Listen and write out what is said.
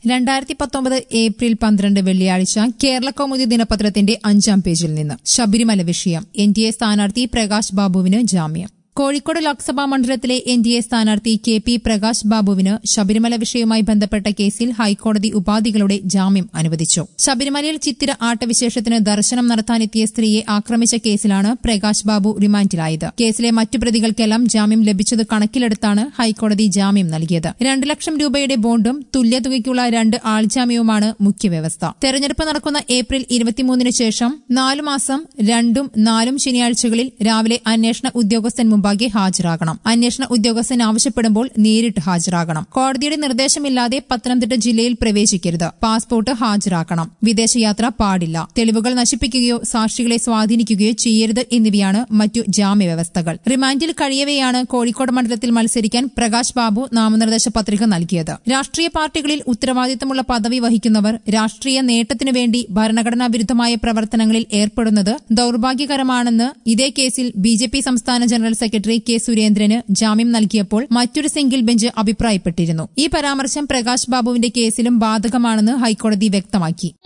രണ്ടായിരത്തി പത്തൊമ്പത് ഏപ്രിൽ പന്ത്രണ്ട് വെള്ളിയാഴ്ച കേരള കൗമുദി ദിനപത്രത്തിന്റെ അഞ്ചാം പേജിൽ നിന്ന് ശബരിമല വിഷയം എൻ ഡി എ സ്ഥാനാർത്ഥി പ്രകാശ് ബാബുവിന് ജാമ്യം കോഴിക്കോട് ലോക്സഭാ മണ്ഡലത്തിലെ എൻ ഡി എ സ്ഥാനാർത്ഥി കെ പി പ്രകാശ് ബാബുവിന് ശബരിമല വിഷയവുമായി ബന്ധപ്പെട്ട കേസിൽ ഹൈക്കോടതി ഉപാധികളുടെ ജാമ്യം അനുവദിച്ചു ശബരിമലയിൽ ചിത്തിര ആട്ടവിശേഷത്തിന് ദർശനം നടത്താനെത്തിയ സ്ത്രീയെ ആക്രമിച്ച കേസിലാണ് പ്രകാശ് ബാബു റിമാൻഡിലായത് കേസിലെ മറ്റു പ്രതികൾക്കെല്ലാം ജാമ്യം ലഭിച്ചത് കണക്കിലെടുത്താണ് ഹൈക്കോടതി ജാമ്യം നൽകിയത് രണ്ട് ലക്ഷം രൂപയുടെ ബോണ്ടും തുല്യതുകയ്ക്കുള്ള രണ്ട് ആൾജാമ്യവുമാണ് മുഖ്യവ്യവസ്ഥ തെരഞ്ഞെടുപ്പ് നടക്കുന്ന ഏപ്രിൽ ഇരുപത്തിമൂന്നിന് ശേഷം നാലു മാസം രണ്ടും നാലും ശനിയാഴ്ചകളിൽ രാവിലെ അന്വേഷണ ഉദ്യോഗസ്ഥൻ മുമ്പാകെ ഹാജരാകണം അന്വേഷണ ഉദ്യോഗസ്ഥൻ ആവശ്യപ്പെടുമ്പോൾ നേരിട്ട് ഹാജരാകണം കോടതിയുടെ നിർദ്ദേശമില്ലാതെ പത്തനംതിട്ട ജില്ലയിൽ പ്രവേശിക്കരുത് പാസ്പോർട്ട് ഹാജരാക്കണം വിദേശയാത്ര പാടില്ല തെളിവുകൾ നശിപ്പിക്കുകയോ സാക്ഷികളെ സ്വാധീനിക്കുകയോ ചെയ്യരുത് എന്നിവയാണ് മറ്റു ജാമ്യ വ്യവസ്ഥകൾ റിമാൻഡിൽ കഴിയവെയാണ് കോഴിക്കോട് മണ്ഡലത്തിൽ മത്സരിക്കാൻ പ്രകാശ് ബാബു നാമനിർദ്ദേശ പത്രിക നൽകിയത് രാഷ്ട്രീയ പാർട്ടികളിൽ ഉത്തരവാദിത്തമുള്ള പദവി വഹിക്കുന്നവർ രാഷ്ട്രീയ നേട്ടത്തിനു വേണ്ടി ഭരണഘടനാ വിരുദ്ധമായ പ്രവർത്തനങ്ങളിൽ ഏർപ്പെടുന്നത് ദൌർഭാഗ്യകരമാണെന്ന് ഇതേ കേസിൽ ബി ജെ പി സംസ്ഥാന ജനറൽ സെക്രട്ടറി കെ സുരേന്ദ്രന് ജാമ്യം നൽകിയപ്പോൾ മറ്റൊരു സിംഗിൾ ബെഞ്ച് അഭിപ്രായപ്പെട്ടിരുന്നു ഈ പരാമർശം പ്രകാശ് ബാബുവിന്റെ കേസിലും ബാധകമാണെന്ന് ഹൈക്കോടതി വ്യക്തമാക്കി